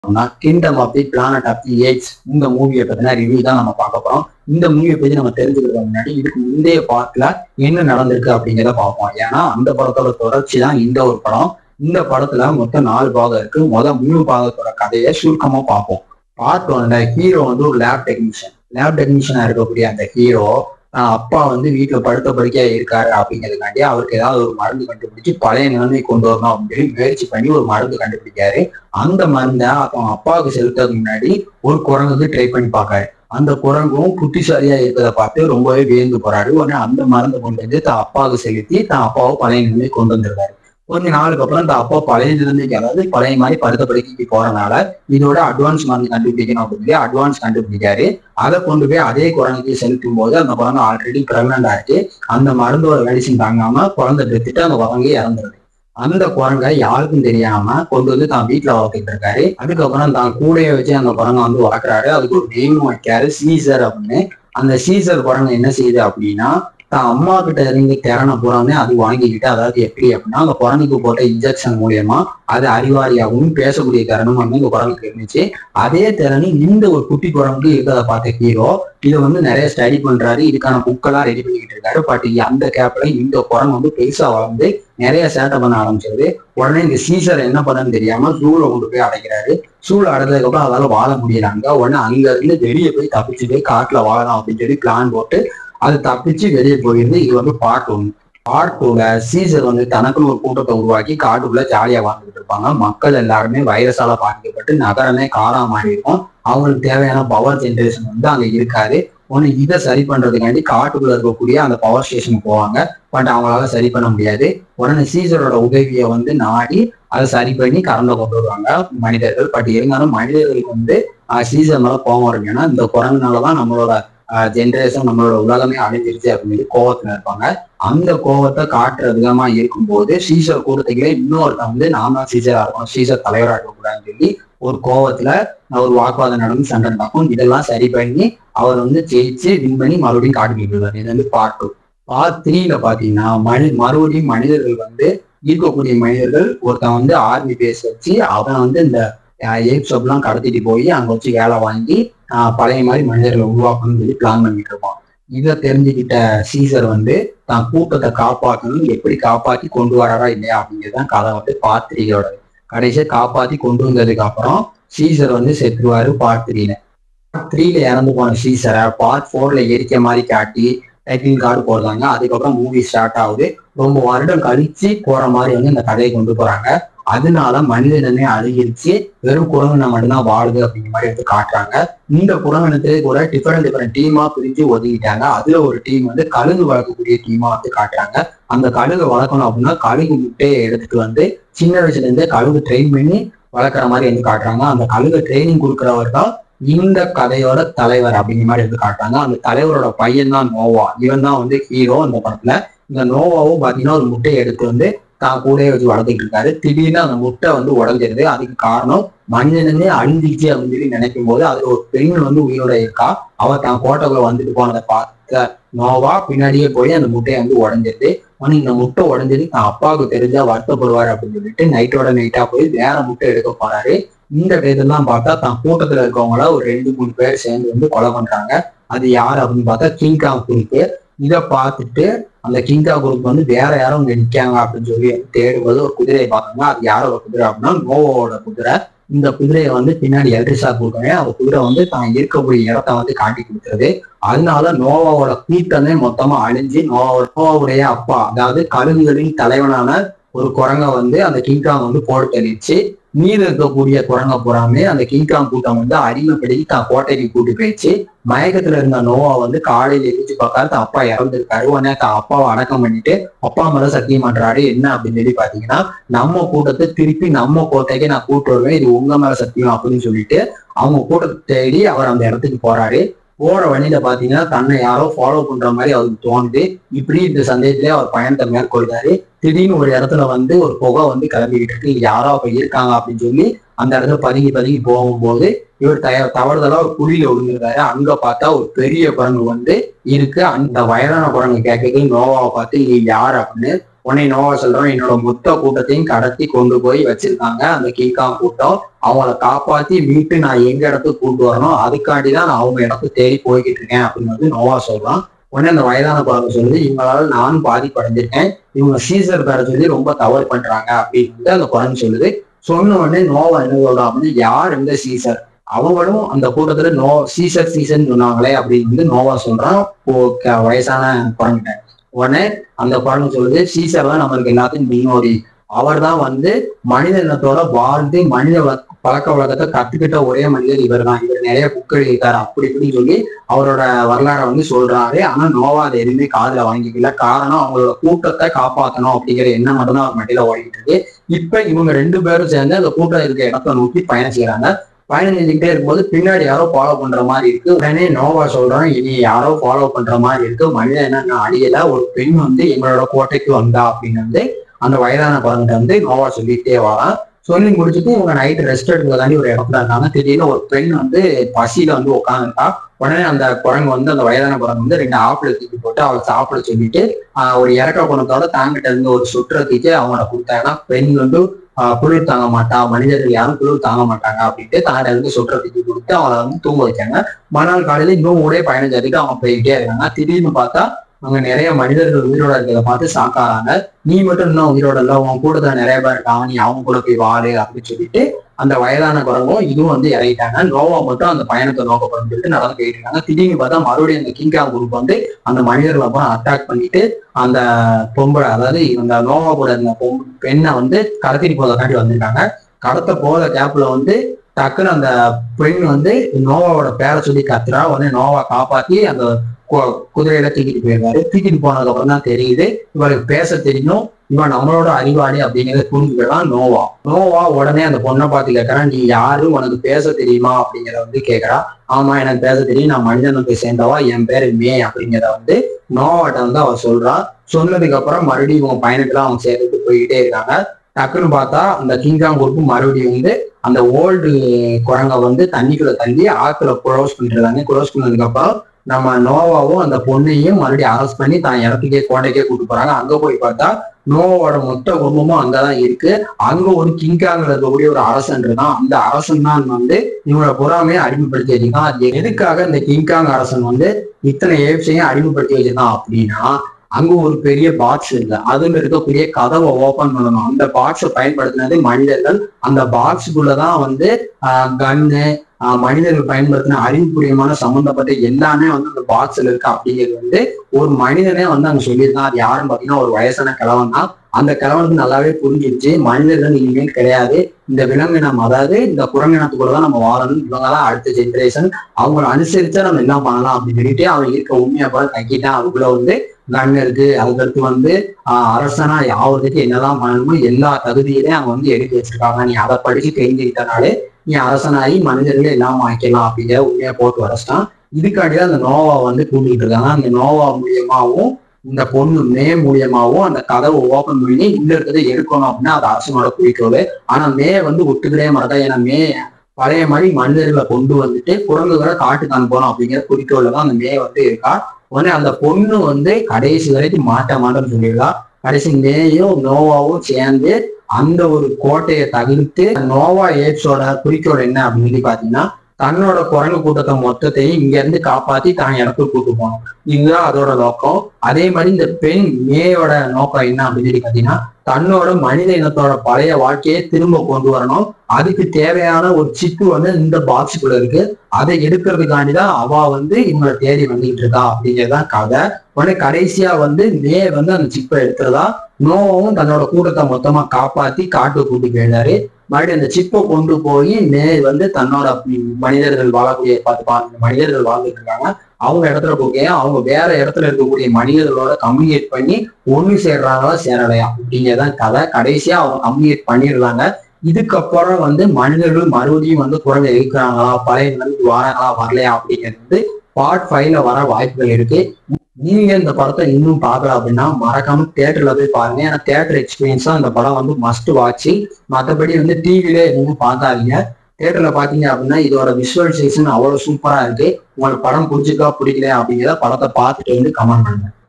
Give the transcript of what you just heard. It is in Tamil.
kingdom of the planet of the apes இந்த மூவியை பத்தின ரிவ்யூ தான் நம்ம பார்க்க போறோம் இந்த மூவியை பத்தி நம்ம தெரிஞ்சுக்கிறதுக்கு முன்னாடி இதுக்கு முந்தைய பார்ட்ல என்ன நடந்திருக்கு அப்படிங்கிறத பார்ப்போம் ஏன்னா அந்த படத்தோட தொடர்ச்சி தான் இந்த ஒரு படம் இந்த படத்துல மொத்தம் நாலு பாகம் இருக்கு முத மூணு பாகத்தோட கதையை சுருக்கமா பார்ப்போம் பார்ட் ஒன்ல ஹீரோ வந்து ஒரு லேப் டெக்னீஷியன் லேப் டெக்னீஷியனா இருக்கக்கூடிய அந்த ஹீரோ அப்பா வந்து வீட்டுல படுத்த படுக்கையா இருக்காரு அப்படிங்கிறதுக்காண்டி அவருக்கு ஏதாவது ஒரு மருந்து கண்டுபிடிச்சு பழைய நிலைமை கொண்டு வரணும் அப்படின்னு சொல்லி முயற்சி பண்ணி ஒரு மருந்து கண்டுபிடிக்காரு அந்த மருந்தை அவன் அப்பாவுக்கு செலுத்துறதுக்கு முன்னாடி ஒரு குரங்குக்கு ட்ரை பண்ணி பார்க்காரு அந்த குரங்கும் புத்திசாலியா இருக்கிறத பார்த்து ரொம்பவே வியந்து போறாரு உடனே அந்த மருந்தை கொண்டு வந்து தான் அப்பாவுக்கு செலுத்தி தான் அப்பாவை பழைய நிலைமை கொண்டு வந்திருக்காரு கொஞ்ச நாளுக்கு அப்புறம் இந்த அப்பா பழைய நிலைமைக்கு அதாவது பழைய மாதிரி படுத்த படுக்கைக்கு போறதுனால இதோட அட்வான்ஸ் மருந்து கண்டுபிடிக்கணும் அப்படின்னு சொல்லி அட்வான்ஸ் கண்டுபிடிக்காரு அதை கொண்டு போய் அதே குழந்தைக்கு செலுத்தும் போது அந்த குழந்தை ஆல்ரெடி பிரெக்னன்ட் ஆயிட்டு அந்த மருந்தோட மெடிசின் தாங்காம குழந்தை பெற்றுட்டு அந்த குழந்தையே இறந்துருது அந்த குரங்கை யாருக்கும் தெரியாம கொண்டு வந்து தான் வீட்டுல வளர்த்துட்டு இருக்காரு அதுக்கப்புறம் தான் கூடையை வச்சு அந்த குரங்கை வந்து வளர்க்குறாரு அதுக்கு ஒரு நேம் வைக்காரு சீசர் அப்படின்னு அந்த சீசர் குரங்கு என்ன செய்யுது அப்படின்னா தான் அம்மா கிட்ட இருந்து திறனை பூராமே அது வாங்கிக்கிட்டு அதாவது எப்படி அப்படின்னா அந்த குரங்குக்கு போட்ட இன்ஜெக்ஷன் மூலியமா அது அறிவாளியாகவும் பேசக்கூடிய திறனும் வந்து இந்த குரங்குக்கு இருந்துச்சு அதே திறனு இந்த ஒரு குட்டி குரங்கு இருக்கிறத பார்த்த ஹீரோ இதை வந்து நிறைய ஸ்டடி பண்றாரு இதுக்கான புக்கெல்லாம் ரெடி பண்ணிக்கிட்டு இருக்காரு பட் அந்த கேப்ல இந்த குரங்கு வந்து பெருசா வளர்ந்து நிறைய சேட்டை பண்ண ஆரம்பிச்சது உடனே இந்த சீசர் என்ன பண்ணன்னு தெரியாம ஜூல கொண்டு போய் அடைக்கிறாரு சூழ அடைஞ்சதுக்கு அப்புறம் அதால வாழ முடியறாங்க உடனே அங்க இருந்து வெளியே போய் தப்பிச்சு போய் காட்டுல வாழலாம் அப்படின்னு சொல்லி பிளான் போட்டு அது தப்பிச்சு வெளியே போயிருந்து இது வந்து பார்ட் ஒன்று பார்ட் டூல சீசர் வந்து தனக்குன்னு ஒரு கூட்டத்தை உருவாக்கி காட்டுக்குள்ள ஜாலியா வாழ்ந்துட்டு இருப்பாங்க மக்கள் எல்லாருமே வைரஸால பாதிக்கப்பட்டு நகரமே காரா மாறி இருக்கும் அவங்களுக்கு தேவையான பவர் ஜென்ரேஷன் வந்து அங்க இருக்காது ஒண்ணு இதை சரி பண்றதுக்காண்டி காட்டுக்குள்ள இருக்கக்கூடிய அந்த பவர் ஸ்டேஷன் போவாங்க பட் அவங்களால சரி பண்ண முடியாது உடனே சீசரோட உதவியை வந்து நாடி அதை சரி பண்ணி கறந்த கொண்டு வருவாங்க மனிதர்கள் பட் இருந்தாலும் மனிதர்களுக்கு வந்து சீசர் மேல கோவம் வரும் ஏன்னா இந்த குரங்குனாலதான் நம்மளோட ஜென்ரேஷன் நம்மளோட உலகமே அழிஞ்சிருச்சு அப்படின்னு சொல்லி கோவத்துல இருப்பாங்க அந்த கோவத்தை காட்டுற விதமா இருக்கும்போது சீசர் கூட்டத்துக்கே இன்னொருத்தன் வந்து நான் தான் சீசரா இருக்கணும் சீசர் தலைவரா இருக்கக்கூடாதுன்னு சொல்லி ஒரு கோவத்துல ஒரு வாக்குவாதம் நடந்து சண்டை நடக்கும் இதெல்லாம் சரி பண்ணி அவர் வந்து ஜெயிச்சு வின் பண்ணி மறுபடியும் காட்டுக்கிட்டு இருக்காரு இது வந்து பார்ட் டூ பார்ட் த்ரீல பாத்தீங்கன்னா மனி மறுபடியும் மனிதர்கள் வந்து இருக்கக்கூடிய மனிதர்கள் ஒருத்தன் வந்து ஆர்மி பேஸ் வச்சு அவன் வந்து இந்த எய்ப் ஷாப்லாம் கடத்திட்டு போய் அங்க வச்சு வேலை வாங்கி பழைய மாதிரி மனிதர்களை உருவாக்கணும்னு சொல்லி பிளான் பண்ணிட்டு இருப்பான் இதை தெரிஞ்சுக்கிட்ட சீசர் வந்து தான் கூட்டத்தை காப்பாற்றணும் எப்படி காப்பாத்தி கொண்டு வராரா இல்லையா அப்படிங்கிறதான் கதை வந்து பார்ட் த்ரீயோட கடைசியை காப்பாத்தி கொண்டு வந்ததுக்கு அப்புறம் சீசர் வந்து செத்துருவாரு பார்ட் த்ரீல பார்ட் த்ரீல இறந்து போன சீசரை பார்ட் ஃபோர்ல எரிக்க மாதிரி காட்டி டைட்டில் கார்டு போடுறாங்க அதுக்கப்புறம் மூவி ஸ்டார்ட் ஆகுது ரொம்ப வருடம் கழிச்சு போற மாதிரி வந்து இந்த கதையை கொண்டு போறாங்க அதனால மனிதனமே அழுகிருச்சு வெறும் குரங்கின மட்டும்தான் வாழுது அப்படிங்கிற மாதிரி வந்து காட்டுறாங்க இந்த குரங்கினத்துக்கு கூட டிஃபரெண்ட் டிஃபரெண்ட் டீமா பிரிஞ்சு ஒதுக்கிட்டாங்க அதுல ஒரு டீம் வந்து கழுகு வளர்க்கக்கூடிய டீமா வந்து காட்டுறாங்க அந்த கழுகு வளர்க்கணும் அப்படின்னா கழுகு முட்டையை எடுத்துட்டு வந்து சின்ன வயசுல இருந்தே கழுகு ட்ரெயின் பண்ணி வளர்க்குற மாதிரி வந்து காட்டுறாங்க அந்த கழுகு ட்ரைனிங் கொடுக்குறவர் தான் இந்த கதையோட தலைவர் அப்படிங்கிற மாதிரி வந்து காட்டுறாங்க அந்த தலைவரோட பையன் தான் நோவா இவன் தான் வந்து ஹீரோ அந்த படத்துல இந்த நோவாவும் பாத்தீங்கன்னா ஒரு முட்டையை எடுத்து வந்து தான் கூடயே வச்சு வளர்த்துட்டு இருக்காரு திடீர்னு அந்த முட்டை வந்து உடஞ்சிருது அதுக்கு காரணம் மனிதனே அழிஞ்சிச்சு அப்படின்னு சொல்லி நினைக்கும் போது அது ஒரு பெண் வந்து உயிரோட இருக்கா அவ தான் கோட்டைக்குள்ள வந்துட்டு போனதை பார்த்த நோவா பின்னாடியே போய் அந்த முட்டையை வந்து உடஞ்சிருது ஆனா இந்த முட்டை உடஞ்சது தான் அப்பாவுக்கு தெரிஞ்சா வருத்தப்படுவார் அப்படின்னு சொல்லிட்டு நைட்டோட நைட்டா போய் வேற முட்டை எடுக்க போறாரு இந்த டயத்தெல்லாம் பார்த்தா தான் கூட்டத்துல இருக்கவங்கள ஒரு ரெண்டு மூணு பேர் சேர்ந்து வந்து கொலை பண்றாங்க அது யார் அப்படின்னு பார்த்தா கிங்காங் குரூப் இதை பார்த்துட்டு அந்த கிங்கா குரூப் வந்து வேற யாரும் இங்க நிக்காங்க அப்படின்னு சொல்லி தேடும்போது ஒரு குதிரையை பார்த்தாங்க அது யாரோட குதிரை அப்படின்னா நோவோட குதிரை இந்த குதிரையை வந்து பின்னாடி எல்ட்ரிஷா கொடுக்கவே அந்த குதிரை வந்து தான் இருக்கக்கூடிய இடத்த வந்து காட்டி கொடுத்துருது அதனால நோவாவோட கூட்டமே மொத்தமா அழிஞ்சு நோவாவோட நோவாவுடைய அப்பா அதாவது கழுகுகளின் தலைவனான ஒரு குரங்க வந்து அந்த கிங்காங் வந்து போட்டு தெளிச்சு மீது இருக்கக்கூடிய குரங்க பூராமே அந்த கிங்காங் கூட்டம் வந்து அடிமைப்படுத்தி தான் கோட்டைக்கு கூட்டி போயிடுச்சு மயக்கத்துல இருந்த நோவா வந்து காலையில எரிஞ்சு பார்க்காரு தான் அப்பா இறந்துருக்காரு உடனே தான் அப்பாவை அடக்கம் பண்ணிட்டு அப்பா மேல சத்தியம் பண்றாரு என்ன அப்படின்னு சொல்லி பாத்தீங்கன்னா நம்ம கூட்டத்தை திருப்பி நம்ம கோட்டைக்கு நான் கூட்டு வருவேன் இது உங்க மேல சத்தியம் அப்படின்னு சொல்லிட்டு அவங்க கூட்டத்தை தேடி அவர் அந்த இடத்துக்கு போறாரு போற வழியில பாத்தீங்கன்னா தன்னை யாரோ ஃபாலோ பண்ற மாதிரி அவருக்கு தோணுது இப்படி இந்த சந்தேகத்திலே அவர் பயணத்தை மேற்கொள்றாரு திடீர்னு ஒரு இடத்துல வந்து ஒரு புகை வந்து கிளம்பிக்கிட்டு இருக்கு இது யாரோ அப்ப இருக்காங்க அப்படின்னு சொல்லி அந்த இடத்துல பதுங்கி பதுங்கி போகும்போது இவர் தய தவறுதலா ஒரு குழியில விழுந்திருக்காரு அங்க பார்த்தா ஒரு பெரிய குரங்கு வந்து இருக்கு அந்த வயதான குரங்கு கேட்கறது நோவாவை பார்த்து இது யார் அப்படின்னு உடனே நோவா சொல்றோம் என்னோட மொத்த கூட்டத்தையும் கடத்தி கொண்டு போய் வச்சிருக்காங்க அந்த கீகாங் கூட்டம் அவங்கள காப்பாத்தி மீட்டு நான் எங்க இடத்துக்கு கூட்டு வரணும் அதுக்காண்டி தான் நான் அவங்க இடத்துக்கு தேடி போய்கிட்டு இருக்கேன் அப்படின்னு வந்து நோவா சொல்றான் உடனே அந்த வயதான குழந்தை சொல்லுது இவங்களால நானும் பாதிப்படைஞ்சிருக்கேன் இவங்க சீசர் பேர சொல்லி ரொம்ப தவறு பண்றாங்க அப்படின்னு வந்து அந்த குழந்தை சொல்லுது சொன்ன உடனே நோவா என்ன சொல்றான் அப்படின்னு யார் இந்த சீசர் அவங்களும் அந்த கூட்டத்துல நோ சீசர் சீசன் சொன்னாங்களே அப்படின்னு வந்து நோவா சொல்றான் ஓ- க- வயசான குழந்தை உடனே அந்த குழந்தை சொல்லுது சீசர் தான் நம்மளுக்கு எல்லாத்தையும் முன்னோடி அவர் தான் வந்து மனித இனத்தோட வாழ்ந்து மனித வ- பழக்க வழக்கத்தை கத்துக்கிட்ட ஒரே மனிதர் இவர் தான் இவர் நிறைய புக் எழுதிட்டாரு அப்படி இப்படின்னு சொல்லி அவரோட வரலாறை வந்து சொல்றாரு ஆனா நோவா அதை எதுவுமே காதுல வாங்கிக்கல காரணம் அவங்களோட கூட்டத்தை காப்பாத்தணும் அப்படிங்கிற எண்ணம் மட்டும்தான் அவர் மட்டியில ஓடிட்டு இருக்கு இப்ப இவங்க ரெண்டு பேரும் சேர்ந்து அந்த கூட்டம் இருக்க இடத்த நோக்கி பயணம் செய்யறாங்க பயணம் செஞ்சுக்கிட்டே இருக்கும்போது பின்னாடி யாரோ ஃபாலோ பண்ற மாதிரி இருக்கு உடனே நோவா சொல்றான் இனி யாரோ ஃபாலோ பண்ற மாதிரி இருக்கு மனிதன் என்ன நான் அடியல ஒரு பெண் வந்து எங்களோட கோட்டைக்கு வந்தா அப்படின்னு வந்து அந்த வயதான குழந்தை வந்து நோவா சொல்லிட்டே வரான் சொல்லி முடிச்சுட்டு இவங்க நைட்டு ரெஸ்ட் எடுக்கிறதாண்டி ஒரு இடத்துல இருக்காங்க திடீர்னு ஒரு பெண் வந்து பசியில வந்து உட்காந்துட்டா உடனே அந்த குரங்கு வந்து அந்த வயதான குரங்கு வந்து ரெண்டு ஆப்பிள் தூக்கி போட்டு அவளை சாப்பிட சொல்லிட்டு ஆஹ் ஒரு இறக்க குணத்தோட தாங்கிட்ட இருந்து ஒரு சுற்ற தூக்கி அவங்கள கொடுத்தாங்கன்னா பெண் வந்து ஆஹ் குளிர் தாங்க மாட்டா மனிதர்கள் யாரும் குளிர் தாங்க மாட்டாங்க அப்படின்ட்டு தாங்கிட்ட இருந்து சுற்ற தூக்கி கொடுத்து அவளை வந்து தூங்க வச்சாங்க மறுநாள் காலையில இன்னும் ஊரே பயணம் செய்துட்டு அவங்க போயிட்டே இருக்காங்க திடீர்னு பார்த்தா அங்க நிறைய மனிதர்கள் உயிரோட இருக்கிறத பார்த்து சாக்காராங்க நீ மட்டும் இன்னும் உயிரோட இல்ல உன் கூட தான் நிறைய பேர் இருக்காங்க நீ அவங்க கூட போய் வாழு அப்படின்னு சொல்லிட்டு அந்த வயதான குரங்கும் இதுவும் வந்து இறங்கிட்டாங்க நோவா மட்டும் அந்த பயணத்தை நோக்கப்படும் சொல்லிட்டு நடந்து போயிட்டு இருக்காங்க திடீர்னு பார்த்தா மறுபடியும் அந்த கிங்காங் குரூப் வந்து அந்த மனிதர்களை அப்புறம் அட்டாக் பண்ணிட்டு அந்த பொம்பளை அதாவது இந்த நோவா கூட இருந்த பொம் பெண்ணை வந்து கடத்திட்டு போறதுக்காண்டி வந்திருக்காங்க கடத்த போற கேப்ல வந்து டக்குன்னு அந்த பெண் வந்து நோவாவோட பேரை சொல்லி கத்துறா உடனே நோவா காப்பாத்தி அந்த கு- குதிரையில தூக்கிட்டு போயிருக்காரு தூக்கிட்டு போனதுக்கு அப்புறம் தான் தெரியுது இவளுக்கு பேச தெரியும் இவன் நம்மளோட அறிவாளி அப்படிங்கறத புரிஞ்சுக்கலாம் நோவா நோவா உடனே அந்த பொண்ணை பார்த்து கேட்கறான் நீ யாரு உனக்கு பேச தெரியுமா அப்படிங்கிறத வந்து கேட்கறா ஆமா எனக்கு பேச தெரியும் நான் மனிதனுக்கு சேர்ந்தவா என் பேரு மே அப்படிங்கிறத வந்து நோவாட்ட வந்து அவ சொல்றா சொன்னதுக்கு அப்புறம் மறுபடியும் இவங்க பயணத்துல அவங்க சேர்ந்துட்டு போயிட்டே இருக்காங்க டக்குன்னு பார்த்தா அந்த கிங்காங் குரூப் மறுபடியும் வந்து அந்த ஓல்டு குரங்க வந்து தண்ணிக்குள்ள தள்ளி ஆத்துல க்ளோஸ் பண்ணிடுறாங்க க்ளோஸ் பண்ணதுக்கு அப்புறம் நம்ம நோவாவும் அந்த பொண்ணையும் மறுபடியும் அரெஸ்ட் பண்ணி தான் இடத்துக்கே கோட்டைக்கே கூட்டு போறாங்க அங்க போய் பார்த்தா நோவாவோட மொத்த குடும்பமும் அங்கதான் இருக்கு அங்க ஒரு கிங்காங்ல இருக்கக்கூடிய ஒரு அரசன் இருக்கான் அந்த அரசன் தான் வந்து இவங்களோட பொறாமையை அடிமைப்படுத்தி வச்சிருக்கான் அது எதுக்காக இந்த கிங்காங் அரசன் வந்து இத்தனை ஏப்ஸையும் அடிமைப்படுத்தி வச்சிருக்கான் அப்படின்னா அங்க ஒரு பெரிய பாக்ஸ் இருக்கு அதுல இருக்கக்கூடிய கதவை ஓபன் பண்ணணும் அந்த பாக்ஸை பயன்படுத்தினது மனிதர்கள் அந்த பாக்ஸுக்குள்ளதான் வந்து கன்னு மனிதர்கள் பயன்படுத்தின அறிவுபூர்வமான சம்பந்தப்பட்ட எல்லாமே வந்து அந்த பாக்ஸ்ல இருக்கு அப்படிங்கிறது வந்து ஒரு மனிதனே வந்து அங்க சொல்லியிருந்தான் அது யாருன்னு பாத்தீங்கன்னா ஒரு வயசான கிழவன் தான் அந்த கிழவனுக்கு நல்லாவே புரிஞ்சிருச்சு மனிதர்கள் இனிமேல் கிடையாது இந்த விலங்கினம் அதாவது இந்த குரங்கினத்துக்குள்ள தான் நம்ம வாழணும் இவங்க தான் அடுத்த ஜென்ரேஷன் அவங்கள அனுசரிச்சா நம்ம என்ன பண்ணலாம் அப்படின்னு சொல்லிட்டு அவன் இருக்க உண்மையை பார்த்து தக்கிட்டான் அதுக்குள்ள வந்து கன் இருக்கு அதுக்கடுத்து வந்து ஆஹ் அரசனா யாவதுக்கு என்னதான் பண்ணணுமோ எல்லா தகுதியிலையும் அவங்க வந்து எடுத்து வச்சிருக்காங்க நீ அதை படிச்சு தெரிஞ்சுக்கிட்டனாலே நீ அரசனாகி மனிதர்களே எல்லாம் ஆக்கலாம் அப்படிங்கிற உண்மையை போட்டு வரைச்சிட்டான் இதுக்காண்டிதான் அந்த நோவா வந்து கூட்டிட்டு இருக்காங்க அந்த நோவா மூலியமாவும் இந்த பொண்ணு மே மூலியமாவும் அந்த கதவை ஓபன் பண்ணி உள்ள இருக்கிறத எடுக்கணும் அப்படின்னா அது அரசனோட குறிக்கோள் ஆனா மே வந்து ஒத்துக்கவே மாட்டா ஏன்னா மே பழைய மாதிரி மனிதர்களை கொண்டு வந்துட்டு குரங்குகளை காட்டுக்கு அனுப்பணும் அப்படிங்கிற குறிக்கோள்ல தான் அந்த மே வந்து இருக்கா உடனே அந்த பொண்ணு வந்து கடைசி வரைக்கும் மாட்ட மாட்டேன்னு சொல்லிடலாம் கடைசி மேயும் நோவாவும் சேர்ந்து அந்த ஒரு கோட்டையை தவிர்த்து நோவா ஏப்ஸோட குறிக்கோள் என்ன அப்படின்னு சொல்லி பாத்தீங்கன்னா தன்னோட குரங்கு கூட்டத்தை மொத்தத்தையும் இங்க இருந்து காப்பாத்தி தான் இடத்துக்கு கூட்டு போகணும் இதுதான் அதோட நோக்கம் அதே மாதிரி இந்த பெண் மேயோட நோக்கம் என்ன அப்படின்னு சொல்லி பாத்தீங்கன்னா தன்னோட மனித இனத்தோட பழைய வாழ்க்கையை திரும்ப கொண்டு வரணும் அதுக்கு தேவையான ஒரு சிப்பு வந்து இந்த பாக்ஸுக்குள்ள இருக்கு அதை எடுக்கிறதுக்காண்டி தான் அவ வந்து இவங்களை தேடி வந்துகிட்டு இருக்கா அப்படிங்கிறதுதான் கதை உடனே கடைசியா வந்து மே வந்து அந்த சிப்பை எடுத்துறதா நோவும் தன்னோட கூட்டத்தை மொத்தமா காப்பாத்தி காட்டு கூட்டி போயிடாரு மறுபடியும் அந்த சிப்பை கொண்டு போய் மே வந்து தன்னோட மனிதர்கள் வாழக்கூடிய பார்த்துப்பாங்க மனிதர்கள் வாழ்ந்துட்டு இருக்காங்க அவங்க இடத்துல போக அவங்க வேற இடத்துல இருக்கக்கூடிய மனிதர்களோட கம்யூனிகேட் பண்ணி ஒண்ணு சேர்றாங்களா சேரலையா அப்படிங்கிறதான் கதை கடைசியா அவங்க கம்யூனிகேட் பண்ணிடுறாங்க இதுக்கப்புறம் வந்து மனிதர்கள் மறுபடியும் வந்து குரலை இருக்கிறாங்களா பழைய நிலைமைக்கு வராங்களா வரலையா அப்படிங்கிறது வந்து பார்ட் ஃபைவ்ல வர வாய்ப்புகள் இருக்கு நீங்க இந்த படத்தை இன்னும் பார்க்கல அப்படின்னா மறக்காம தேட்டர்ல போய் பாருங்க ஏன்னா தேட்டர் எக்ஸ்பீரியன்ஸ் தான் இந்த படம் வந்து மஸ்ட் வாட்சி மற்றபடி வந்து டிவில எதுவும் பார்க்காதீங்க தேட்டர்ல பாத்தீங்க அப்படின்னா இதோட விஷுவலைசேஷன் அவ்வளவு சூப்பரா இருக்கு உங்களுக்கு படம் பிடிச்சிருக்கா பிடிக்கல அப்படிங்கிறத படத்தை பார்த்துட்டு வந்து கமெண்ட் பண்ணுங்க